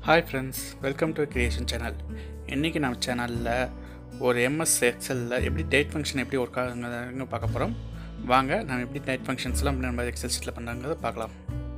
hi friends welcome to creation channel இன்றைக்கி நம்ம சேனலில் ஒரு எம்எஸ் எக்ஸலில் எப்படி டேட் ஃபங்க்ஷன் எப்படி ஒர்க் ஆகுங்க பார்க்க போகிறோம் வாங்க நம்ம எப்படி டேட் ஃபங்க்ஷன்ஸ்லாம் நம்ம எக்ஸல் ஷீட்டில் பண்ணுறாங்கிறத பார்க்கலாம்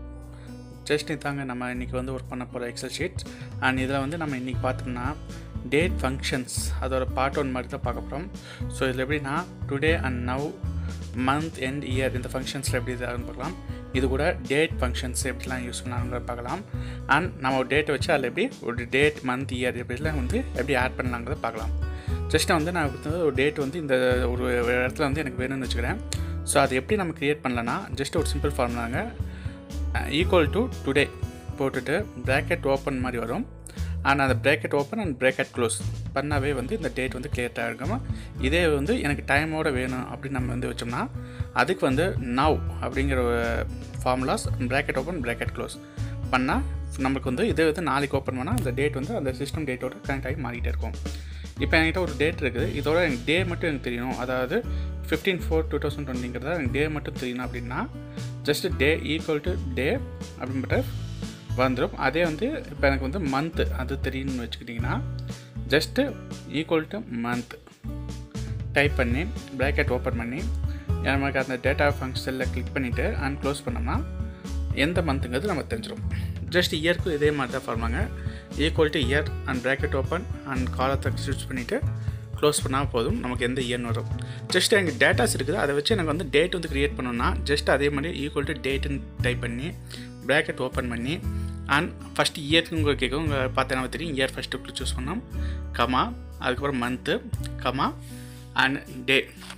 ஜஸ்ட் இதாங்க நம்ம இன்றைக்கி வந்து ஒர்க் பண்ண போகிற எக்ஸல் ஷீட் அண்ட் இதில் வந்து நம்ம இன்றைக்கி பார்த்தோம்னா டேட் ஃபங்க்ஷன்ஸ் அதோட பார்ட் ஒன் மாதிரி தான் பார்க்க போகிறோம் ஸோ இதில் எப்படின்னா today and now month end year இந்த ஃபங்க்ஷன்ஸில் எப்படி இதாகுன்னு பார்க்கலாம் இது கூட டேட் ஃபங்க்ஷன்ஸ் எப்படிலாம் யூஸ் பண்ணாங்க பார்க்கலாம் அண்ட் நம்ம ஒரு டேட்டை வச்சு அதில் எப்படி ஒரு டேட் மந்த் இயர் எப்படிலாம் வந்து எப்படி ஆட் பண்ணலாங்கிறத பார்க்கலாம் ஜஸ்ட் வந்து நான் வந்து ஒரு டேட் வந்து இந்த ஒரு இடத்துல வந்து எனக்கு வேணும்னு வச்சுக்கிறேன் ஸோ அது எப்படி நம்ம க்ரியேட் பண்ணலன்னா ஜஸ்ட் ஒரு சிம்பிள் ஃபார்ம்லாங்க ஈக்குவல் டு டுடே போட்டுட்டு ப்ராக்கெட் ஓப்பன் மாதிரி வரும் அண்ட் அந்த bracket open and bracket close பண்ணாவே வந்து இந்த டேட் வந்து கிளியர் ஆகிருக்கும் இதே வந்து எனக்கு டைமோட வேணும் அப்படின்னு நம்ம வந்து வச்சோம்னா அதுக்கு வந்து நவ் அப்படிங்கிற formulas bracket open bracket close பண்ணால் நமக்கு வந்து இதே வந்து நாளைக்கு ஓப்பன் பண்ணால் அந்த டேட் வந்து அந்த சிஸ்டம் டேட்டோட கனெக்ட் ஆகி மாறிட்டே இருக்கும் இப்போ என்கிட்ட ஒரு டேட் இருக்குது இதோட எனக்கு டே மட்டும் எனக்கு தெரியணும் அதாவது ஃபிஃப்டீன் ஃபோர் டூ தௌசண்ட் டுவெண்ட்டிங்கிறத எனக்கு டே மட்டும் தெரியணும் அப்படின்னா just day equal to day அப்படின்ற வந்துடும் அதே வந்து இப்போ எனக்கு வந்து மந்த்து அது தெரியும்னு வச்சுக்கிட்டிங்கன்னா just equal to month type பண்ணி ப்ராக்கெட் ஓப்பன் பண்ணி நமக்கு அந்த டேட்டா ஃபங்க்ஷனில் கிளிக் பண்ணிவிட்டு அண்ட் க்ளோஸ் பண்ணோம்னா எந்த மந்த்துங்கிறது நமக்கு தெரிஞ்சிடும் ஜஸ்ட் இயர்க்கும் இதே மாதிரி தான் ஃபார்மாங்க equal to year and bracket open and காலத்தை சூஸ் பண்ணிவிட்டு க்ளோஸ் பண்ணால் போதும் நமக்கு எந்த இயர்னு வரும் ஜஸ்ட் எனக்கு டேட்டாஸ் இருக்குது அதை வச்சு எனக்கு வந்து டேட் வந்து க்ரியேட் பண்ணணும்னா ஜஸ்ட் அதே மாதிரி ஈக்குவல் டு டேட்டுன்னு டைப் பண்ணி ப்ராக்கெட் ஓப்பன் பண்ணி அண்ட் ஃபஸ்ட்டு இயர்க்கு உங்களுக்கு கேட்கும் உங்கள் பார்த்தேன்னா தெரியும் இயர் ஃபஸ்ட்டு சூஸ் பண்ணோம் கமா அதுக்கப்புறம் மந்த்து கமா அண்ட் டே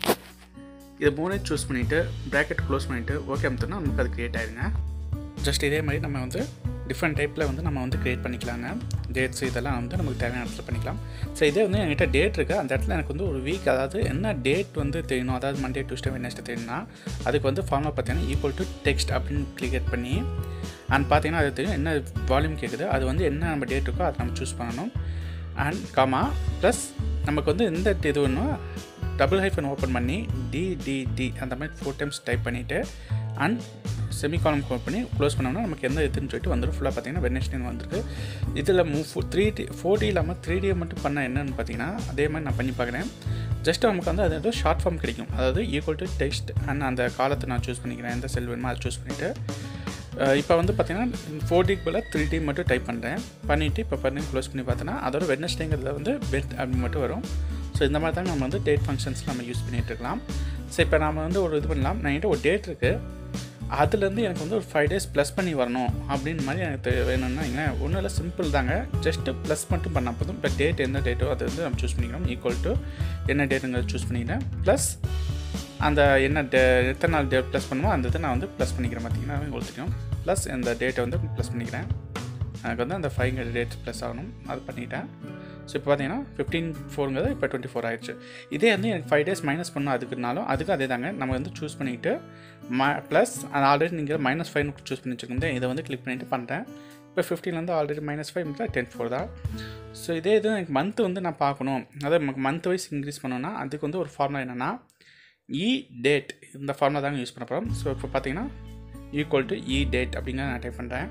இது மூணே சூஸ் பண்ணிவிட்டு ப்ராக்கெட் க்ளோஸ் பண்ணிவிட்டு ஓகே அமுத்தோம்னா நமக்கு அது க்ரியேட் ஆயிருங்க ஜஸ்ட் இதே மாதிரி நம்ம வந்து டிஃப்ரெண்ட் டைப்பில் வந்து நம்ம வந்து க்ரியேட் பண்ணிக்கலாங்க டேட்ஸ் இதெல்லாம் வந்து நமக்கு தேவையான இடத்துல பண்ணிக்கலாம் ஸோ இதே வந்து என்கிட்ட டேட் இருக்குது அந்த இடத்துல எனக்கு வந்து ஒரு வீக் அதாவது என்ன டேட் வந்து தெரியணும் அதாவது மண்டே டியூஸ்டே வெனஸ்டே தெரியணும்னா அதுக்கு வந்து ஃபார்மாக பார்த்தீங்கன்னா ஈக்குவல் டு டெக்ஸ்ட் அப்படின்னு கிளிக் பண்ணி அண்ட் பார்த்தீங்கன்னா அது தெரியும் என்ன வால்யூம் கேட்குது அது வந்து என்ன நம்ம டேட் இருக்கோ அதை நம்ம சூஸ் பண்ணணும் அண்ட் காமா ப்ளஸ் நமக்கு வந்து எந்த இது வேணும் டபுள் ஹைஃபன் ஓப்பன் பண்ணி டிடிடி அந்த மாதிரி ஃபோர் டைம்ஸ் டைப் பண்ணிவிட்டு அண்ட் செமி காலம் கோட் பண்ணி க்ளோஸ் பண்ணோம்னா நமக்கு எந்த இதுன்னு சொல்லிட்டு வந்துடும் ஃபுல்லாக பார்த்தீங்கன்னா வெனஸ்டேன்னு வந்துருக்கு இதில் மூ த்ரீ டி ஃபோர் டி இல்லாமல் த்ரீ டி மட்டும் பண்ண என்னன்னு பார்த்தீங்கன்னா அதே மாதிரி நான் பண்ணி பார்க்குறேன் ஜஸ்ட் நமக்கு வந்து அது ஏதோ ஷார்ட் ஃபார்ம் கிடைக்கும் அதாவது ஈக்குவல் டு டெக்ஸ்ட் அண்ட் அந்த காலத்தை நான் சூஸ் பண்ணிக்கிறேன் எந்த செல் வேணுமோ அதை சூஸ் பண்ணிவிட்டு இப்போ வந்து பார்த்தீங்கன்னா ஃபோர் டிக்கு பதிலாக த்ரீ டி மட்டும் டைப் பண்ணுறேன் பண்ணிவிட்டு இப்போ பண்ணி க்ளோஸ் பண்ணி பார்த்தோன்னா அதோட வெட்னஸ்டேங்கிறதுல வந்து பெட் அப்படின்னு மட்டும் வரும் ஸோ இந்த மாதிரி தான் நம்ம வந்து டேட் ஃபங்க்ஷன்ஸ் நம்ம யூஸ் பண்ணிகிட்டு இருக்கலாம் ஸோ இப்போ நம்ம வந்து ஒரு இது பண்ணலாம் என்கிட்ட ஒரு டேட் இருக்குது அதுலேருந்து எனக்கு வந்து ஒரு ஃபைவ் டேஸ் ப்ளஸ் பண்ணி வரணும் அப்படின்னு மாதிரி எனக்கு வேணும்னா இங்கே ஒன்றும் இல்லை சிம்பிள் தாங்க ஜஸ்ட்டு ப்ளஸ் மட்டும் பண்ணால் போதும் இப்போ டேட் எந்த டேட்டோ அதை வந்து நம்ம சூஸ் பண்ணிக்கிறோம் ஈக்குவல் டு என்ன டேட்டுங்கிறத சூஸ் பண்ணிக்கிறேன் ப்ளஸ் அந்த என்ன டே எத்தனை நாள் டேட் ப்ளஸ் பண்ணுமோ அந்த இதை நான் வந்து ப்ளஸ் பண்ணிக்கிறேன் பார்த்தீங்கன்னா உங்களுக்கு தெரியும் ப்ளஸ் இந்த டேட்டை வந்து ப்ளஸ் பண்ணிக்கிறேன் எனக்கு வந்து அந்த ஃபைவ்ங்கிற டேட் ப்ளஸ் ஆகணும் அது பண்ணிட்டேன் ஸோ இப்போ பார்த்தீங்கன்னா ஃபிஃப்டீன் ஃபோருங்கிறது இப்போ டுவெண்ட்டி ஃபோர் ஆயிடுச்சு இதே வந்து எனக்கு ஃபைவ் டேஸ் மைனஸ் பண்ணணும் அதுக்குனாலும் அதுக்கு அதே தாங்க நம்ம வந்து சூஸ் பண்ணிவிட்டு ம ப்ளஸ் அது ஆல்ரெடி நீங்கள் மைனஸ் ஃபைவ் சூஸ் பண்ணி வச்சுருக்கோம் இதை வந்து கிளிக் பண்ணிவிட்டு பண்ணுறேன் இப்போ ஃபிஃப்டீன்லேருந்து already minus five ten four தான் ஸோ இதே இது எனக்கு மந்த் வந்து நான் பார்க்கணும் அதாவது நமக்கு மந்த் வைஸ் இன்க்ரீஸ் பண்ணோன்னா அதுக்கு வந்து ஒரு ஃபார்முலா என்னென்னா இ டேட் இந்த ஃபார்முலா தாங்க யூஸ் பண்ண போகிறோம் ஸோ இப்போ பார்த்தீங்கன்னா ஈக்குவல் டு இ டேட் அப்படிங்கிற நான் டைப் பண்ணுறேன்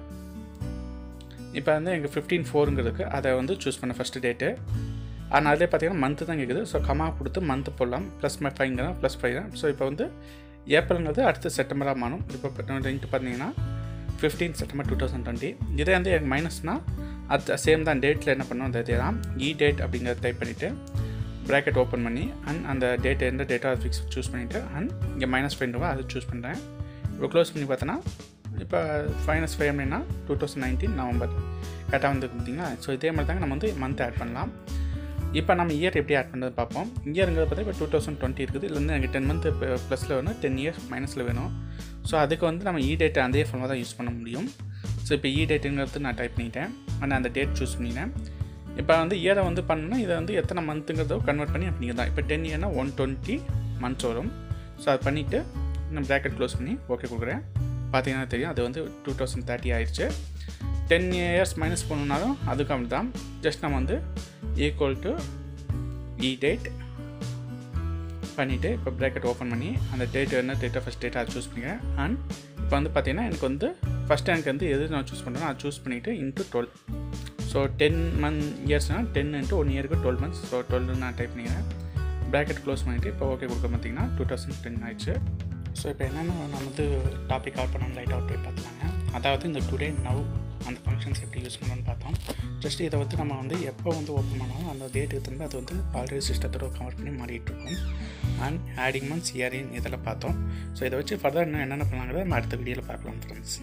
இப்போ வந்து எங்கள் ஃபிஃப்டீன் ஃபோருங்கிறதுக்கு அதை வந்து சூஸ் பண்ண ஃபஸ்ட்டு டேட்டு ஆனால் அதிலே பார்த்தீங்கன்னா மந்த்து தான் கேட்குது ஸோ கமா கொடுத்து மந்த்து போடலாம் ப்ளஸ் ஃபைவ்ங்க தான் ப்ளஸ் ஃபைவ் தான் ஸோ இப்போ வந்து ஏப்ரல்ங்கிறது அடுத்து செப்டம்பராக மாறும் இப்போ ரெண்டு பார்த்தீங்கன்னா fifteen September two thousand twenty இதே வந்து எனக்கு மைனஸ்னால் அது சேம் தான் டேட்டில் என்ன பண்ணணும் அந்த இதே தான் இ டேட் அப்படிங்கிறத டைப் பண்ணிவிட்டு ப்ராக்கெட் ஓப்பன் பண்ணி அண்ட் அந்த டேட் எந்த டேட்டோ அதை ஃபிக்ஸ் சூஸ் பண்ணிவிட்டு அண்ட் இங்கே மைனஸ் ஃபைவ் ரூபா அதை சூஸ் பண்ணுறேன் இப்போ க்ளோஸ் பண்ணி பார்த்தோன்னா இப்போ ஃபைனஸ் ஃபைவ் அப்படின்னா டூ தௌசண்ட் நைன்டீன் நவம்பர் கரெக்டாக வந்து பார்த்தீங்கன்னா ஸோ இதே மாதிரி தாங்க நம்ம வந்து மந்த் ஆட் பண்ணலாம் இப்போ நம்ம இயர் எப்படி ஆட் பண்ணுறது பார்ப்போம் இயருங்கிறது பார்த்தா இப்போ டூ தௌசண்ட் டுவெண்ட்டி இருக்குது இதில் வந்து எனக்கு டென் மந்த் ப்ளஸில் வேணும் டென் இயர்ஸ் மைனஸில் வேணும் ஸோ அதுக்கு வந்து நம்ம இ டேட் அதே ஃபார்மாக தான் யூஸ் பண்ண முடியும் ஸோ இப்போ இ டேட்டுங்கிறது நான் டைப் பண்ணிட்டேன் ஆனால் அந்த டேட் சூஸ் பண்ணிட்டேன் இப்போ வந்து இயரை வந்து பண்ணணும்னா இதை வந்து எத்தனை மந்த்துங்கிறதோ கன்வெர்ட் பண்ணி அப்படிங்க தான் இப்போ டென் இயர்னா ஒன் டுவெண்ட்டி மந்த்ஸ் வரும் ஸோ அதை பண்ணிவிட்டு நான் ப்ராக்கெட் க்ளோஸ் பண்ணி ஓகே கொடுக்குறேன் பார்த்தீங்கன்னா தெரியும் அது வந்து டூ தௌசண்ட் தேர்ட்டி ஆயிடுச்சு டென் இயர்ஸ் மைனஸ் பண்ணணுனாலும் அதுக்கு அப்படி தான் ஜஸ்ட் நம்ம வந்து ஈக்குவல் டு இ டேட் பண்ணிவிட்டு இப்போ ப்ராக்கெட் ஓப்பன் பண்ணி அந்த டேட் என்ன டேட்டை ஃபஸ்ட் டேட்டை அதை சூஸ் பண்ணிக்கிறேன் அண்ட் இப்போ வந்து பார்த்தீங்கன்னா எனக்கு வந்து ஃபஸ்ட்டு எனக்கு வந்து எது நான் சூஸ் பண்ணுறேன் அதை சூஸ் பண்ணிவிட்டு into twelve so ten month இயர்ஸ்னால் டென் இன்ட்டு ஒன் இயருக்கு டுவெல் மந்த்ஸ் ஸோ டுவெல் நான் டைப் பண்ணிக்கிறேன் ப்ராக்கெட் க்ளோஸ் பண்ணிவிட்டு இப்போ ஓகே கொடுக்க பார்த்தீங்கன்னா டூ தௌசண்ட் டென் ஆயிடுச்சு ஸோ இப்போ என்னென்னா நம்ம வந்து டாபிக் கவர் பண்ண லைட் அவுட் போய் பார்த்துலாங்க அதாவது இந்த டுடே நவ் அந்த ஃபங்க்ஷன்ஸ் எப்படி யூஸ் பண்ணணும்னு பார்த்தோம் ஜஸ்ட் இதை வந்து நம்ம வந்து எப்போ வந்து ஓப்பன் பண்ணாலும் அந்த டேட்டுக்கு திரும்ப அது வந்து ஆல்ரெடி சிஸ்டத்தோட கவர் பண்ணி மாறிட்டு இருக்கும் அண்ட் ஆடிங் மந்த்ஸ் இயரிங் இதெல்லாம் பார்த்தோம் ஸோ இதை வச்சு ஃபர்தர் இன்னும் என்னென்ன பண்ணலாங்கிறத நம்ம அடுத்த வீடியோவில் பார்க்கலாம் ஃப்ரெண்ட்ஸ்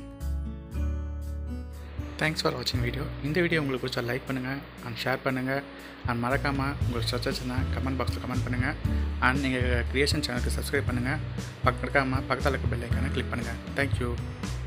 தேங்க்ஸ் ஃபார் வாட்சிங் வீடியோ இந்த வீடியோ உங்களுக்கு பிடிச்சா லைக் பண்ணுங்கள் அண்ட் ஷேர் பண்ணுங்கள் அண்ட் மறக்காமல் உங்களுக்கு சச்சச்சுன்னா கமெண்ட் பாக்ஸில் கமெண்ட் பண்ணுங்கள் அண்ட் நீங்கள் க்ரியேஷன் சேனலுக்கு சப்ஸ்கிரைப் பண்ணுங்கள் பக்கம் இருக்காமல் பக்கத்தில் இருக்க பெல் ஐக்கானை கிளிக் பண்ணுங்கள் தேங்க்யூ